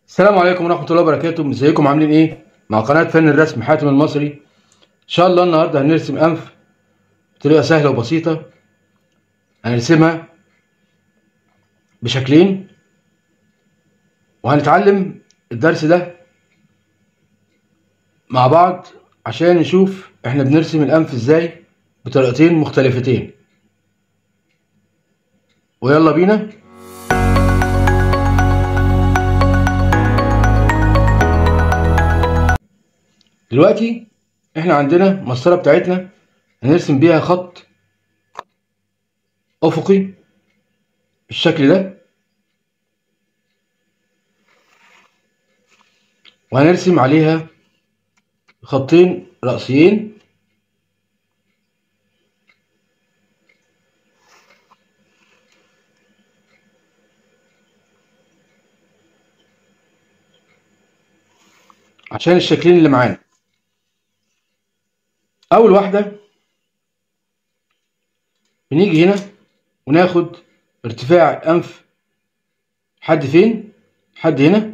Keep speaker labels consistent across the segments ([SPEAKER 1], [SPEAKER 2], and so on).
[SPEAKER 1] السلام عليكم ورحمة الله وبركاته ازيكم عاملين ايه مع قناة فن الرسم حاتم المصري ان شاء الله النهاردة هنرسم انف بطريقة سهلة وبسيطة هنرسمها بشكلين وهنتعلم الدرس ده مع بعض عشان نشوف احنا بنرسم الانف ازاي بطريقتين مختلفتين ويلا بينا دلوقتي احنا عندنا المسطره بتاعتنا هنرسم بيها خط افقي بالشكل ده وهنرسم عليها خطين رأسيين عشان الشكلين اللي معانا اول واحده بنيجي هنا وناخد ارتفاع الانف حد فين حد هنا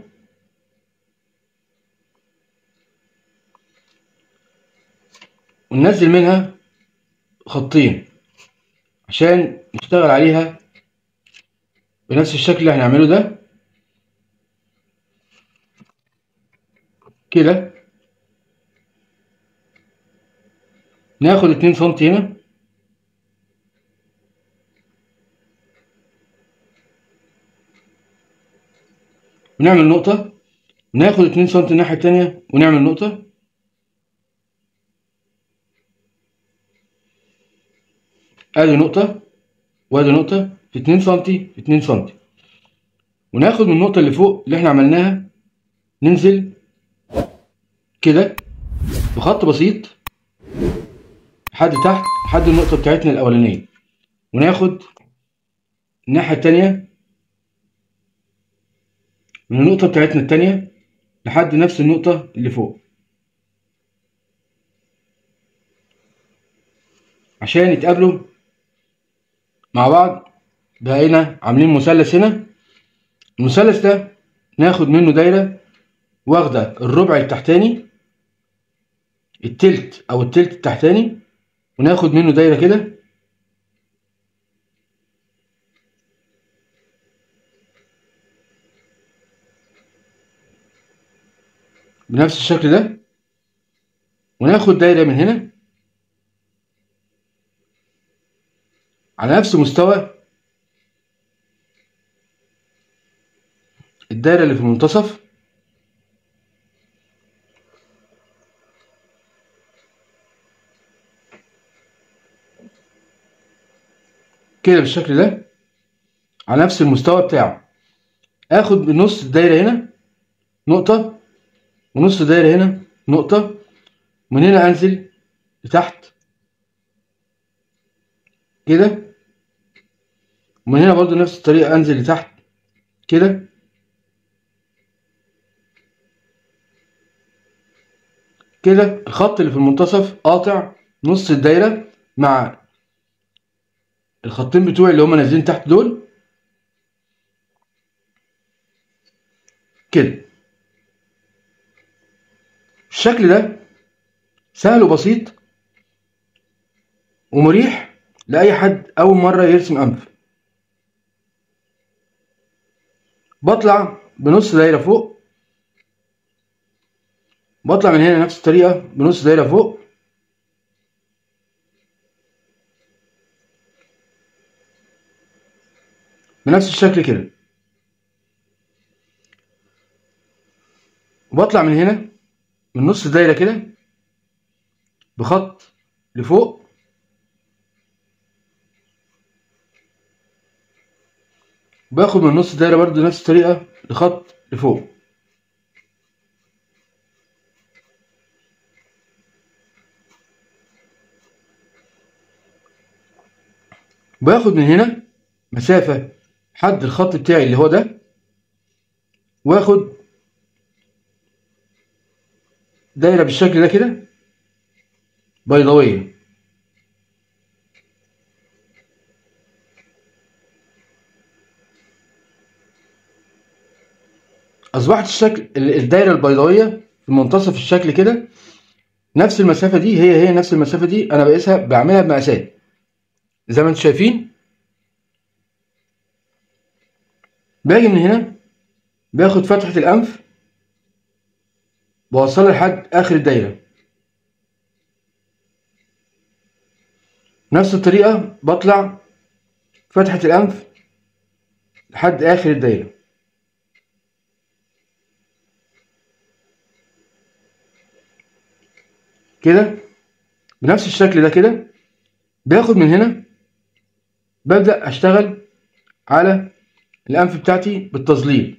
[SPEAKER 1] وننزل منها خطين عشان نشتغل عليها بنفس الشكل اللي هنعمله ده كده ناخد اتنين سنتي هنا ونعمل نقطة وناخد اتنين سنتي الناحية التانية ونعمل نقطة ادي نقطة وادي نقطة في اتنين سنتي في اتنين سنتي وناخد من النقطة اللي فوق اللي احنا عملناها ننزل كده بخط بسيط لحد تحت لحد النقطة بتاعتنا الأولانية وناخد الناحية التانية من النقطة بتاعتنا التانية لحد نفس النقطة اللي فوق عشان يتقابلوا مع بعض بقينا عاملين مثلث هنا المثلث ده ناخد منه دايرة واخدة الربع التحتاني التلت أو التلت التحتاني وناخد منه دايرة كده بنفس الشكل ده وناخد دايرة من هنا على نفس مستوى الدايرة اللي في المنتصف كده بالشكل ده على نفس المستوى بتاعه اخد بنص الدايرة هنا نقطة ونص الدايرة هنا نقطة من هنا انزل لتحت كده ومن هنا برضو نفس الطريقة انزل لتحت كده كده الخط اللي في المنتصف قاطع نص الدايرة مع الخطين بتوعي اللي هما نازلين تحت دول كده الشكل ده سهل وبسيط ومريح لأي حد أول مرة يرسم أنف بطلع بنص دايرة فوق بطلع من هنا نفس الطريقة بنص دايرة فوق بنفس الشكل كده وبطلع من هنا من نص الدايرة كده بخط لفوق باخد من نص الدايرة برضو نفس الطريقة لخط لفوق باخد من هنا مسافة حد الخط بتاعي اللي هو ده واخد دايرة بالشكل ده كده بيضاوية اصبحت الشكل الدايره البيضاويه في منتصف الشكل كده نفس المسافه دي هي هي نفس المسافه دي انا بقيسها بعملها بمقاسات زي ما انتم شايفين باجي من هنا باخد فتحه الانف بوصلها لحد اخر الدايره نفس الطريقه بطلع فتحه الانف لحد اخر الدايره كده بنفس الشكل ده كده باخد من هنا ببدأ أشتغل على الأنف بتاعتي بالتظليل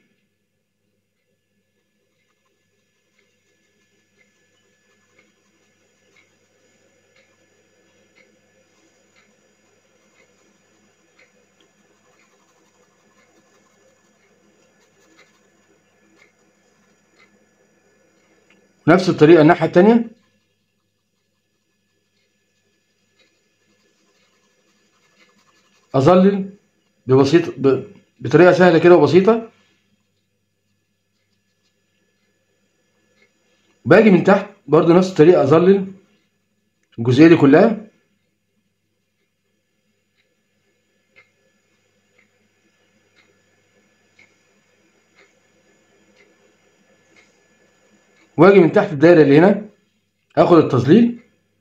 [SPEAKER 1] نفس الطريقة الناحية التانية اظلل ببسيط ب... بطريقه سهله كده وبسيطه باجي من تحت برضو نفس الطريقه اظلل الجزئيه دي كلها واجي من تحت الدايره اللي هنا اخد التظليل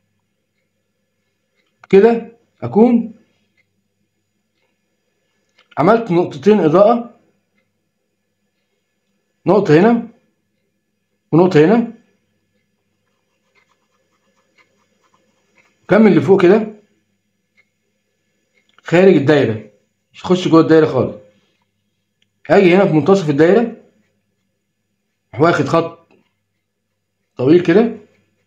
[SPEAKER 1] كده اكون عملت نقطتين إضاءة نقطة هنا ونقطة هنا كمل لفوق كده خارج الدايرة مش تخش جوه الدايرة خالص هاجي هنا في منتصف الدايرة واخد خط طويل كده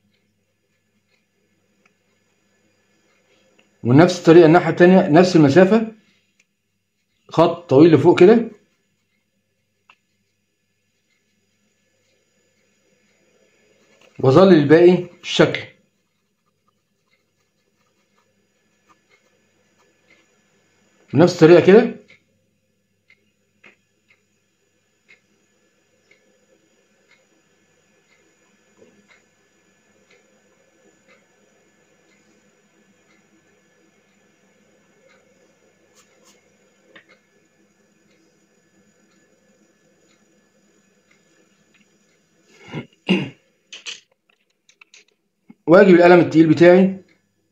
[SPEAKER 1] ونفس الطريقة الناحية التانية نفس المسافة خط طويل لفوق كده واظلل الباقي بالشكل بنفس الطريقة كده واجي بالقلم التقيل بتاعي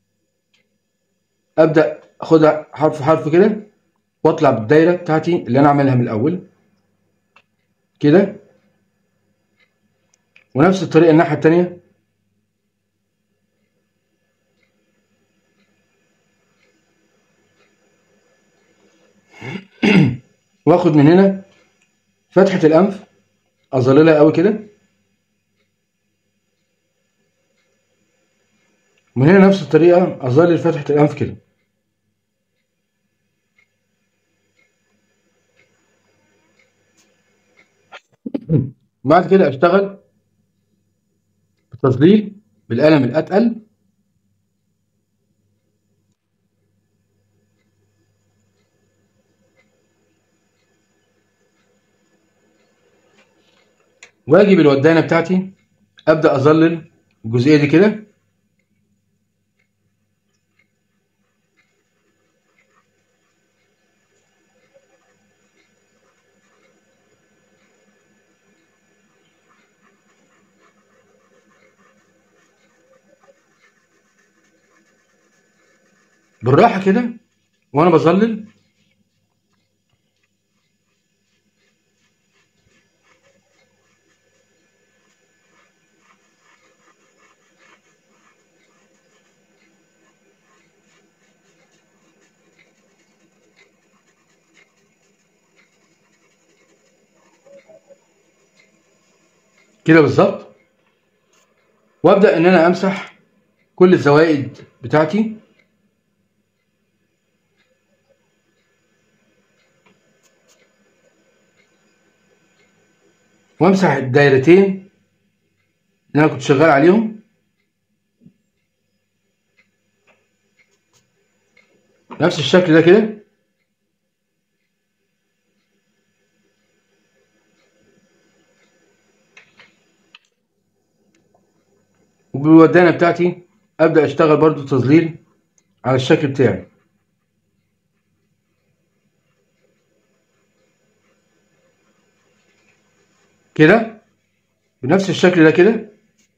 [SPEAKER 1] ابدا اخدها حرف حرف كده واطلع بالدايره بتاعتي اللي انا عاملها من الاول كده ونفس الطريقه الناحيه التانيه واخد من هنا فتحه الانف اظللها قوي كده من هنا نفس الطريقة أظلل فتحة الأنف كده بعد كده أشتغل بالتظليل بالقلم الأتقل واجي بالودانة بتاعتي أبدأ أظلل الجزئية دي كده بالراحة كده وأنا بظلل كده بالظبط وابدا ان انا امسح كل الزوائد بتاعتي وامسح الدايرتين اللي انا كنت شغال عليهم نفس الشكل ده كده وبالودانة بتاعتي ابدأ اشتغل برضو تظليل على الشكل بتاعي كده بنفس الشكل ده كده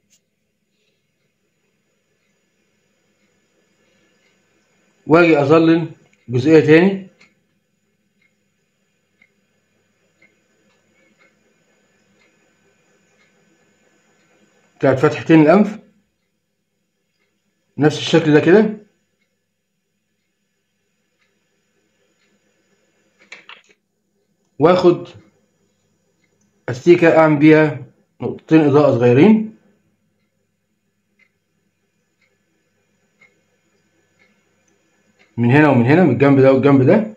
[SPEAKER 1] واجي اظلل جزئية تاني بتاعت فتحتين الانف نفس الشكل ده كده واخد استيكة اعمل بيها نقطتين اضاءة صغيرين من هنا ومن هنا من الجنب ده والجنب ده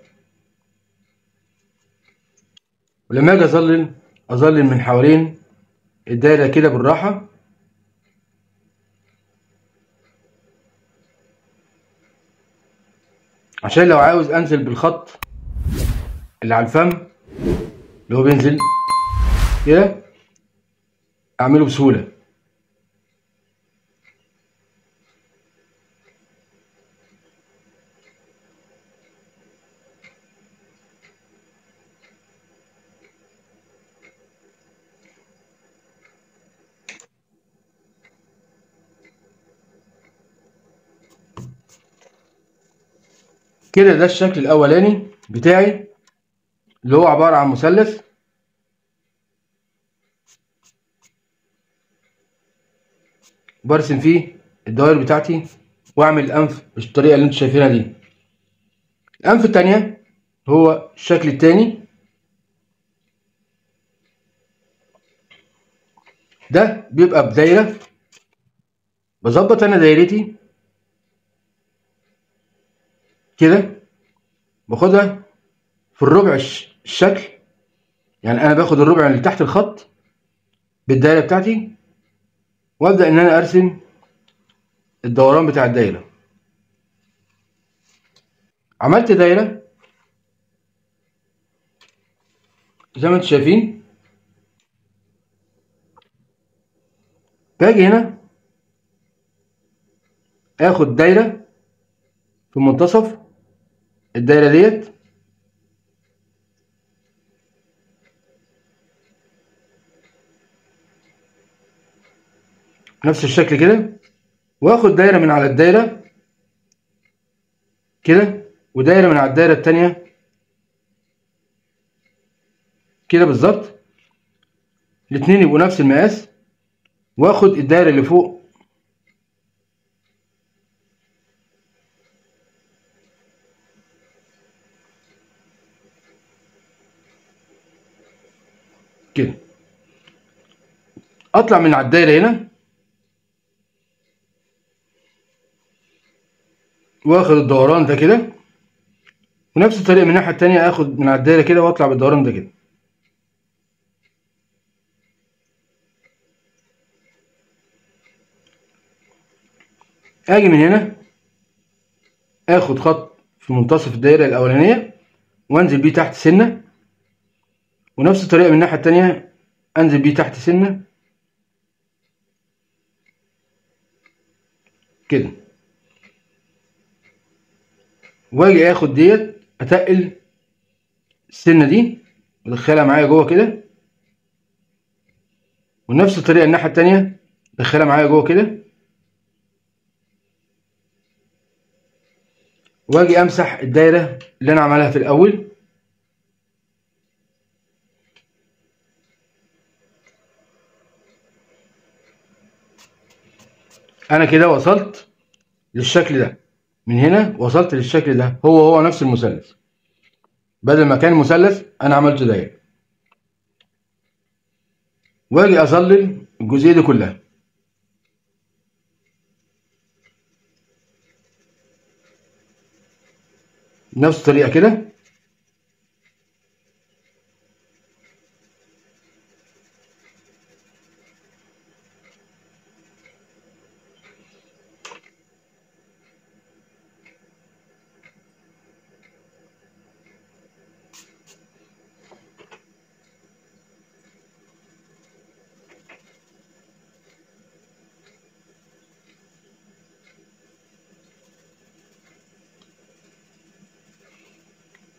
[SPEAKER 1] ولما اجي اظلل اظلل من حوالين الدايرة كده بالراحة عشان لو عاوز انزل بالخط اللي على الفم اللي هو بينزل كده اعمله بسهولة كده ده الشكل الاولاني بتاعي اللي هو عبارة عن مثلث برسم فيه الدوائر بتاعتي واعمل الانف بالطريقة اللي انتوا شايفينها دي الانف التانية هو الشكل التاني ده بيبقى بدايرة بظبط انا دايرتي كده باخدها في الربع الشكل يعني انا باخد الربع اللي تحت الخط بالدايره بتاعتي وابدا ان انا ارسم الدوران بتاع الدايره عملت دايره زي ما انتم شايفين باجي هنا اخد دايره في منتصف الدايره ديت نفس الشكل كده واخد دايره من على الدايره كده ودايره من على الدايره التانية كده بالظبط الاتنين يبقوا نفس المقاس واخد الدايره اللي فوق كده اطلع من على الدايره هنا واخد الدوران ده كده ونفس الطريقه من الناحيه التانية اخد من على الدايره كده واطلع بالدوران ده كده اجي من هنا اخد خط في منتصف الدايره الاولانيه وانزل بيه تحت سنه ونفس الطريقه من الناحيه التانية انزل بيه تحت سنه كده واجي اخد ديت اتقل السنه دي وادخلها معايا جوه كده ونفس الطريقه الناحيه التانية ادخلها معايا جوه كده واجي امسح الدايره اللي انا عملها في الاول انا كده وصلت للشكل ده من هنا وصلت للشكل ده هو هو نفس المثلث بدل ما كان مثلث انا عملته دايره واجي اظلل الجزئيه دي كلها نفس الطريقه كده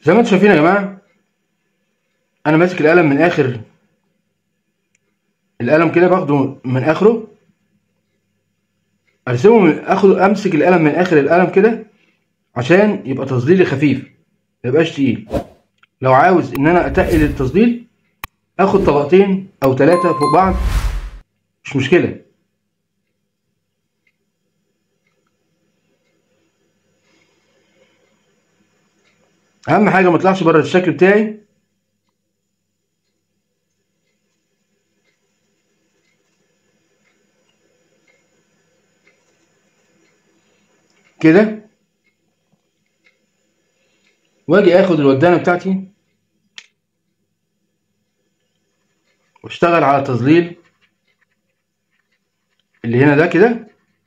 [SPEAKER 1] زي ما انتم شايفين يا جماعه انا ماسك القلم من اخر القلم كده باخده من اخره ارسمه من اخده امسك القلم من اخر القلم كده عشان يبقى تظليلي خفيف ما يبقاش تقيل لو عاوز ان انا اتقل التظليل اخد طبقتين او ثلاثه فوق بعض مش مشكله اهم حاجه ما اطلعش بره الشكل بتاعي كده واجي اخد الودانه بتاعتي واشتغل على تظليل اللي هنا ده كده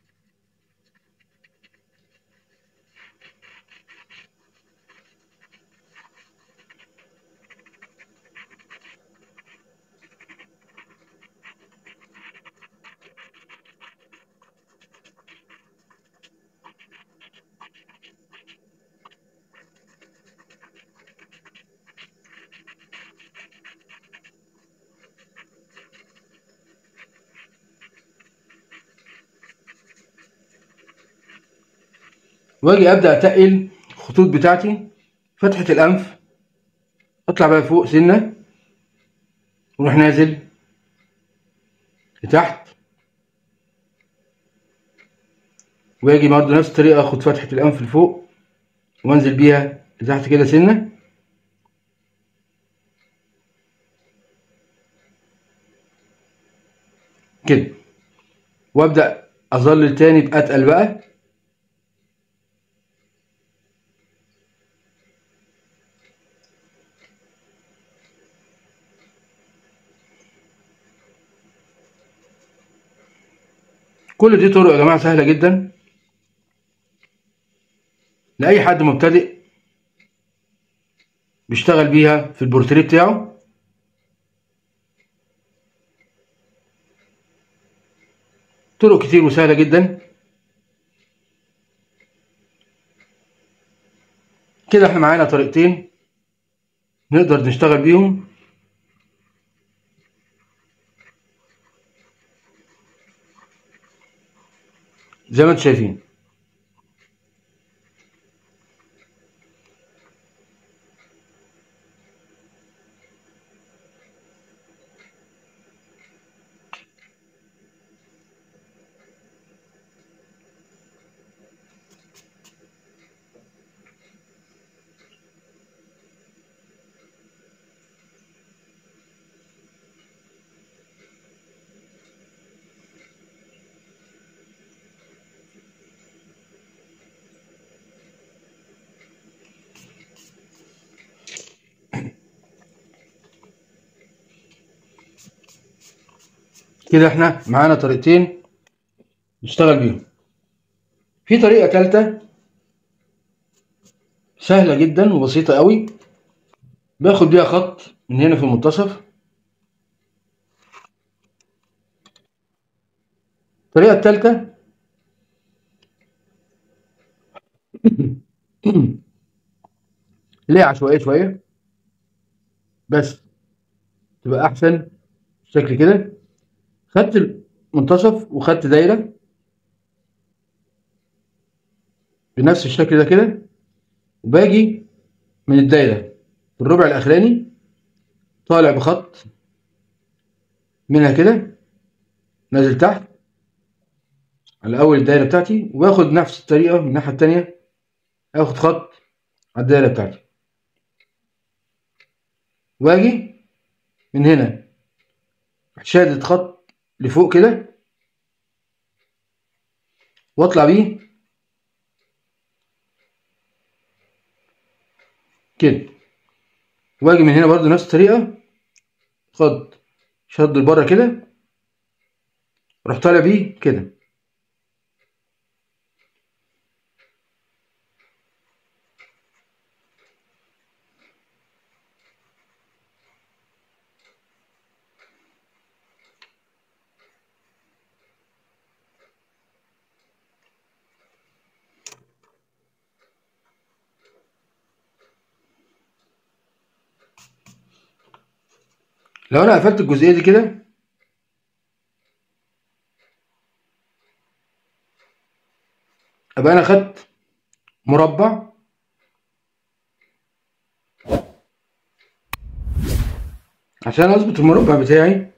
[SPEAKER 1] واجي ابدا اتقل الخطوط بتاعتي فتحه الانف اطلع بقى فوق سنه واروح نازل لتحت واجي برضه نفس الطريقه اخد فتحه الانف لفوق وانزل بيها لتحت كده سنه كده وابدا اظلل تاني باتقل بقى كل دي طرق يا جماعه سهله جدا لاي حد مبتدئ بيشتغل بيها في البورتريه بتاعه طرق كتير وسهله جدا كده احنا معانا طريقتين نقدر نشتغل بيهم زي ما انتم شايفين كده احنا معانا طريقتين نشتغل بيهم في طريقة تالتة سهلة جدا وبسيطة قوي باخد بيها خط من هنا في المنتصف الطريقة التالتة ليه عشوائية شوية بس تبقى أحسن شكل كده خدت المنتصف وخدت دايرة بنفس الشكل ده كده وباجي من الدايرة في الربع الأخراني طالع بخط منها كده نازل تحت على أول الدايرة بتاعتي وباخد نفس الطريقة من الناحية التانية آخد خط على الدايرة بتاعتي واجي من هنا شادد خط لفوق كده واطلع بيه كده واجي من هنا برضو نفس الطريقة خد شد لبره كده اروح طالع بيه كده لو انا قفلت الجزئيه دي كده ابقى انا خدت مربع عشان اظبط المربع بتاعي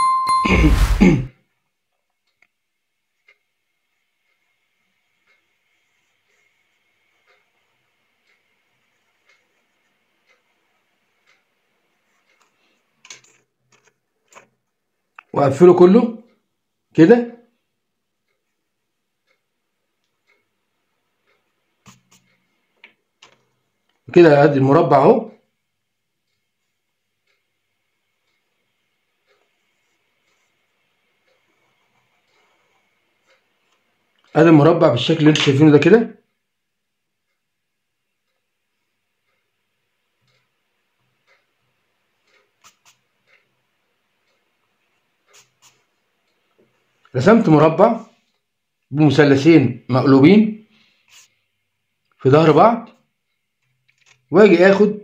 [SPEAKER 1] واقفله كله كده كده ادي المربع اهو ادي المربع بالشكل اللي انتوا شايفينه ده كده رسمت مربع بمثلثين مقلوبين في ظهر بعض واجي اخد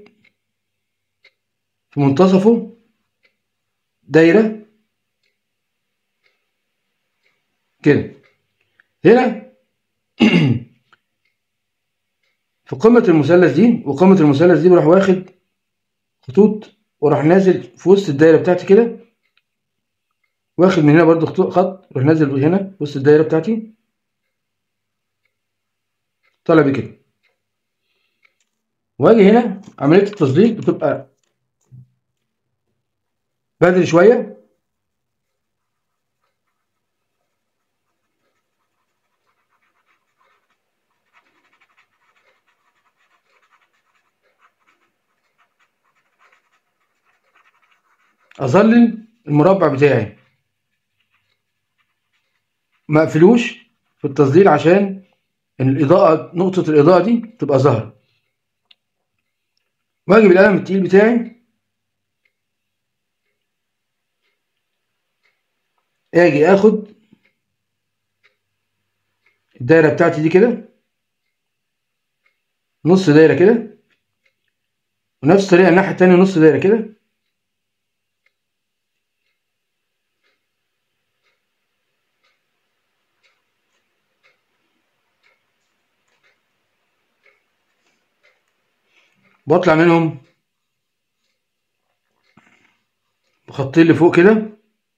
[SPEAKER 1] في منتصفه دايرة كده هنا في قمة المثلث دي وقمة المثلث دي بروح واخد خطوط وراح نازل في وسط الدايرة بتاعتي كده واخد من هنا برضو خطوط خط وراح نازل هنا في وسط الدايرة بتاعتي طالع بيه كده واجي هنا عملية التظليل بتبقى بدري شوية اظلل المربع بتاعي ما اقفلوش في التظليل عشان الاضاءة نقطة الاضاءة دي تبقى ظاهرة واجي بالقلم التقيل بتاعي اجي اخد الدايرة بتاعتي دي كده نص دايرة كده ونفس الطريقة الناحية التانية نص دايرة كده واطلع منهم بخطين لفوق كده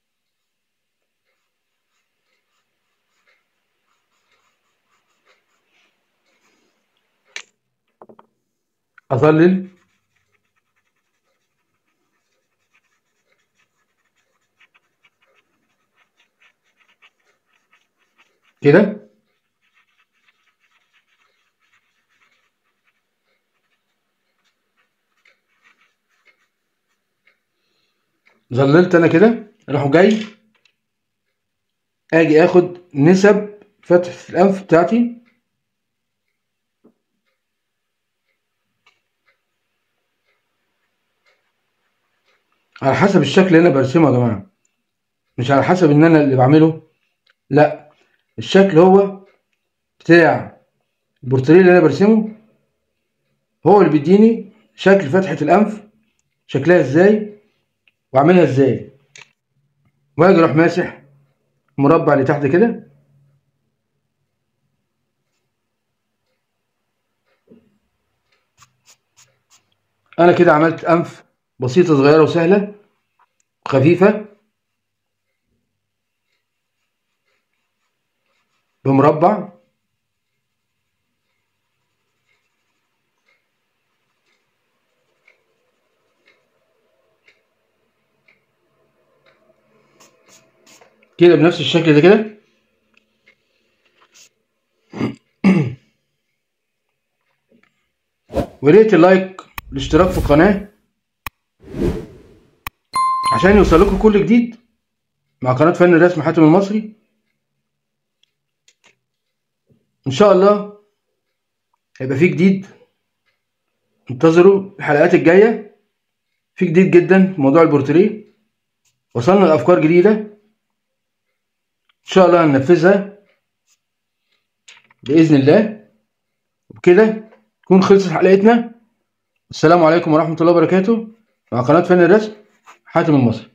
[SPEAKER 1] اظلل كده ظللت انا كده اروح جاي اجي اخد نسب فتحة الانف بتاعتي على حسب الشكل اللي انا برسمه يا جماعه مش على حسب ان انا اللي بعمله لا الشكل هو بتاع البورتريه اللي انا برسمه هو اللي بيديني شكل فتحة الانف شكلها ازاي واعملها ازاي واجي اروح ماسح مربع اللي تحت كده انا كده عملت انف بسيطة صغيرة وسهلة خفيفة بمربع كده بنفس الشكل ده كده وريت اللايك الاشتراك في القناة عشان يوصلكوا كل جديد مع قناة فن الرسم حاتم المصري ان شاء الله هيبقى فيه جديد انتظروا الحلقات الجاية في جديد جدا في موضوع البورتريه وصلنا لأفكار جديدة ان شاء الله هننفذها باذن الله وبكده تكون خلصت حلقتنا السلام عليكم ورحمه الله وبركاته مع قناه فن الرسم حاتم المصري